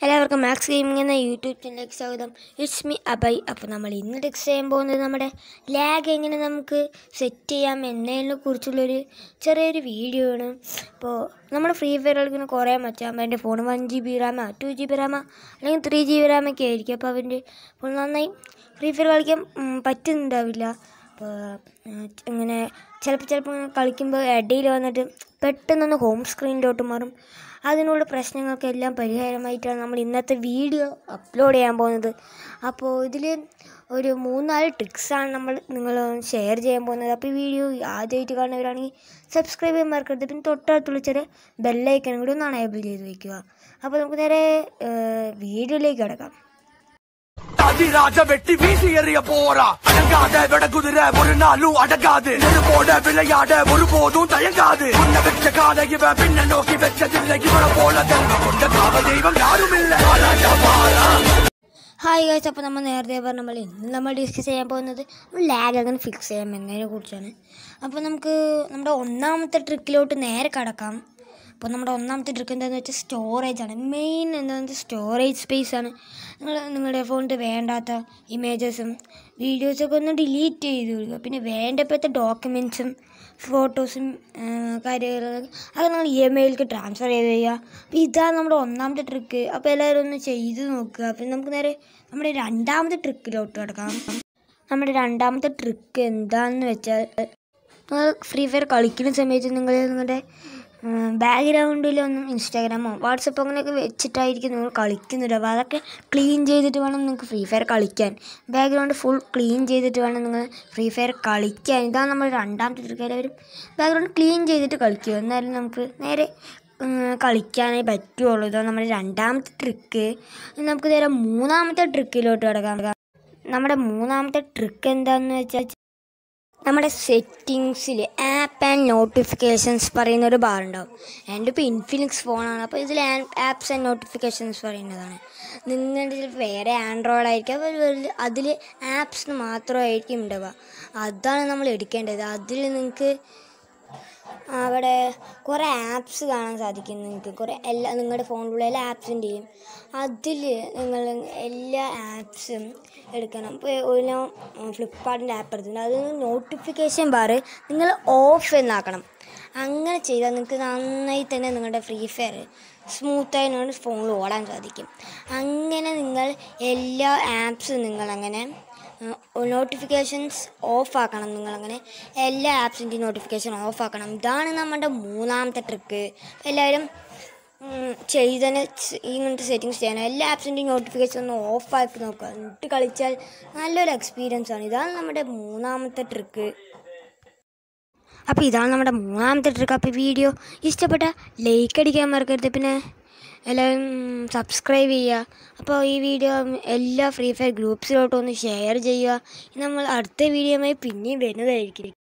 എല്ലാവർക്കും max gaming എന്ന YouTube ചാനലിലേക്ക് സ്വാഗതം ഇറ്റ്സ് മീ അബൈ അപ്പോൾ നമ്മൾ ഇന്ന് ടെക്സ്റ്റ് ചെയ്യാൻ പോകുന്നത് നമ്മുടെ ലാഗ് എങ്ങനെ നമുക്ക് സെറ്റ് ചെയ്യാം എന്നതിനെ കുറിച്ചുള്ളൊരു ചെറിയൊരു വീഡിയോ ആണ് അപ്പോൾ നമ്മൾ ഫ്രീ ഫയർ കളിക്കുന്ന കുറേ മച്ചാൻ എൻ്റെ phone one G B RAM two G B RAM അല്ലെങ്കിൽ ത്രീ ജി ബി റാമൊക്കെ ആയിരിക്കും അപ്പോൾ അവൻ്റെ ഫോൺ നന്നായി ഫ്രീ ഫയർ കളിക്കാൻ ഉം, പറ്റുന്നുണ്ടാവില്ല അപ്പോൾ ഇങ്ങനെ ചിലപ്പോൾ ചിലപ്പോൾ ഇങ്ങനെ കളിക്കുമ്പോൾ ഇടയിൽ വന്നിട്ട് പെട്ടെന്നൊന്ന് ഹോം സ്ക്രീനിലോട്ട് മാറും അതിനുള്ള പ്രശ്നങ്ങൾക്കെല്ലാം പരിഹാരമായിട്ടാണ് നമ്മൾ ഇന്നത്തെ വീഡിയോ അപ്ലോഡ് ചെയ്യാൻ പോകുന്നത് അപ്പോൾ ഇതിൽ ഒരു മൂന്നാല് ട്രിക്സാണ് നമ്മൾ നിങ്ങൾ ഷെയർ ചെയ്യാൻ പോകുന്നത് അപ്പോൾ ഈ വീഡിയോ ആദ്യമായിട്ട് കാണുന്നവരാണെങ്കിൽ സബ്സ്ക്രൈബ് ചെയ്യാൻ മറക്കരുത് പിന്നെ തൊട്ടടുത്തുള്ള ചെറിയ ബെല്ലൈക്കനും കൂടി ഒന്ന് അണേബിൾ ചെയ്ത് വയ്ക്കുക അപ്പോൾ നമുക്ക് നേരെ വീഡിയോയിലേക്ക് കിടക്കാം அதிராஜ வெட்டி வீசி எறிய போறா அடங்காத விட குதிரை ஒரு நாளும் அடங்காது போட விளையாட ஒருபோதும் தயங்காது உன்னை வெச்ச கால இவன் பின்ன நோக்கி வெச்சதில்லை இவனை போல தங்க கொண்ட காவ தெய்வம் யாரும் இல்ல வாராஜா வாரா ഹായ് ഗൈസ് അപ്പോൾ നമ്മൾ നേരത്തെ പറഞ്ഞ നമ്മൾ ഇന്ന് നമ്മൾ ഡിസ്കസ് ചെയ്യാൻ പോകുന്നത് ലാഗ് എങ്ങനെ ഫിക്സ് ചെയ്യാം എന്നതിനെ കുറിച്ചാണ് അപ്പോൾ നമുക്ക് നമ്മുടെ ഒന്നാമത്തെ ട്രിക്കിലോട്ട് നേരെ കടക്കാം അപ്പോൾ നമ്മുടെ ഒന്നാമത്തെ ട്രിക്ക് എന്താണെന്ന് വെച്ചാൽ സ്റ്റോറേജ് ആണ് മെയിൻ എന്താണെന്ന് വെച്ചാൽ സ്റ്റോറേജ് സ്പേസ് ആണ് നിങ്ങൾ നിങ്ങളുടെ ഫോണിൽ വേണ്ടാത്ത ഇമേജസും വീഡിയോസൊക്കെ ഒന്ന് ഡിലീറ്റ് ചെയ്ത് വിടുക പിന്നെ വേണ്ടപ്പോഴത്തെ ഡോക്യുമെൻറ്റ്സും ഫോട്ടോസും കാര്യങ്ങളും അത് നിങ്ങൾ ഇ എം ഐയിലേക്ക് ട്രാൻസ്ഫർ ചെയ്ത് ചെയ്യുക അപ്പോൾ ഇതാണ് നമ്മുടെ ഒന്നാമത്തെ ട്രിക്ക് അപ്പോൾ എല്ലാവരും ഒന്ന് ചെയ്ത് നോക്കുക പിന്നെ നമുക്ക് നേരെ നമ്മുടെ രണ്ടാമത്തെ ട്രിക്കിലോട്ട് കിടക്കാം നമ്മുടെ രണ്ടാമത്തെ ട്രിക്ക് എന്താണെന്ന് വെച്ചാൽ നിങ്ങൾ ഫ്രീ ഫയർ കളിക്കുന്ന സമയത്ത് നിങ്ങൾ നിങ്ങളുടെ ബാക്ക്ഗ്രൗണ്ടിലൊന്നും ഇൻസ്റ്റാഗ്രാമോ വാട്സപ്പോ അങ്ങനെയൊക്കെ വെച്ചിട്ടായിരിക്കും നിങ്ങൾ കളിക്കുന്നത് അപ്പോൾ അതൊക്കെ ക്ലീൻ ചെയ്തിട്ട് വേണം നിങ്ങൾക്ക് ഫ്രീ ഫയർ കളിക്കാൻ ബാക്ക്ഗ്രൗണ്ട് ഫുൾ ക്ലീൻ ചെയ്തിട്ട് വേണം നിങ്ങൾ ഫ്രീ ഫയർ കളിക്കാൻ ഇതാണ് നമ്മൾ രണ്ടാമത്തെ ട്രിക്ക് എല്ലാവരും ബാക്ക്ഗ്രൗണ്ട് ക്ലീൻ ചെയ്തിട്ട് കളിക്കുക എന്നാലും നമുക്ക് നേരെ ഉം, കളിക്കാനേ പറ്റുള്ളൂ ഇതാണ് നമ്മുടെ രണ്ടാമത്തെ ട്രിക്ക് ഇനി നമുക്ക് നേരെ മൂന്നാമത്തെ ട്രിക്കിലോട്ട് കിടക്കാം നമ്മുടെ മൂന്നാമത്തെ ട്രിക്ക് എന്താണെന്ന് വെച്ചാൽ നമ്മുടെ സെറ്റിങ്സിൽ ആപ്പ് ആൻഡ് നോട്ടിഫിക്കേഷൻസ് പറയുന്ന ഒരു ബാർ ഉണ്ടാവും എൻ്റെ ഇപ്പോൾ ഇൻഫിനിക്സ് ഫോണാണ് അപ്പോൾ ഇതിൽ ആപ്സ് ആൻഡ് നോട്ടിഫിക്കേഷൻസ് പറയുന്നതാണ് നിങ്ങളുടെ ചിലപ്പോൾ വേറെ ആൻഡ്രോയിഡ് ആയിരിക്കും അപ്പോൾ അതിൽ ആപ്സ് മാത്രമായിരിക്കും ഉണ്ടാവുക അതാണ് നമ്മൾ എടുക്കേണ്ടത് അതിൽ നിങ്ങൾക്ക് അവിടെ കുറേ ആപ്സ് കാണാൻ സാധിക്കും നിങ്ങൾക്ക് കുറേ എല്ലാ നിങ്ങളുടെ ഫോണിലുള്ള എല്ലാ ആപ്സിൻ്റെയും അതിൽ നിങ്ങൾ എല്ലാ ആപ്സും എടുക്കണം ഇപ്പോൾ ഒരു ഫ്ലിപ്കാർട്ടിൻ്റെ ആപ്പ് എടുത്തിട്ടുണ്ട് അതിൽ നോട്ടിഫിക്കേഷൻ ബാർ നിങ്ങൾ ഓഫ് എന്നാക്കണം അങ്ങനെ ചെയ്താൽ നിങ്ങൾക്ക് നന്നായി തന്നെ നിങ്ങളുടെ ഫ്രീ ഫയർ സ്മൂത്തായി നിങ്ങളുടെ ഫോണിൽ ഓടാൻ സാധിക്കും അങ്ങനെ നിങ്ങൾ എല്ലാ ആപ്സും നിങ്ങളങ്ങനെ നോട്ടിഫിക്കേഷൻസ് ഓഫ് ആക്കണം നിങ്ങളങ്ങനെ എല്ലാ ആപ്സിൻ്റെയും നോട്ടിഫിക്കേഷൻ ഓഫ് ആക്കണം ഇതാണ് നമ്മുടെ മൂന്നാമത്തെ ട്രിക്ക് എല്ലാവരും ഉം, ചെയ്തതിന് സ് ഇങ്ങനത്തെ സെറ്റിങ്സ് ചെയ്യണം എല്ലാ ആപ്സിൻ്റെയും നോട്ടിഫിക്കേഷൻ ഒന്ന് ഓഫ് ആക്കി നോക്കുക എന്നിട്ട് കളിച്ചാൽ നല്ലൊരു എക്സ്പീരിയൻസ് ആണ് ഇതാണ് നമ്മുടെ മൂന്നാമത്തെ ട്രിക്ക് അപ്പോൾ ഇതാണ് നമ്മുടെ മൂന്നാമത്തെ ട്രിക്ക് അപ്പോൾ ഈ വീഡിയോ ഇഷ്ടപ്പെട്ട ലൈക്ക് അടിക്കാൻ മറക്കരുത് പിന്നെ എല്ലാവരും സബ്സ്ക്രൈബ് ചെയ്യുക അപ്പോൾ ഈ വീഡിയോ എല്ലാ ഫ്രീ ഫയർ ഗ്രൂപ്പ്സിലോട്ടും ഒന്ന് ഷെയർ ചെയ്യുക ഇനി നമ്മൾ അടുത്ത വീഡിയോയുമായി പിന്നെയും വരുന്നതായിരിക്കും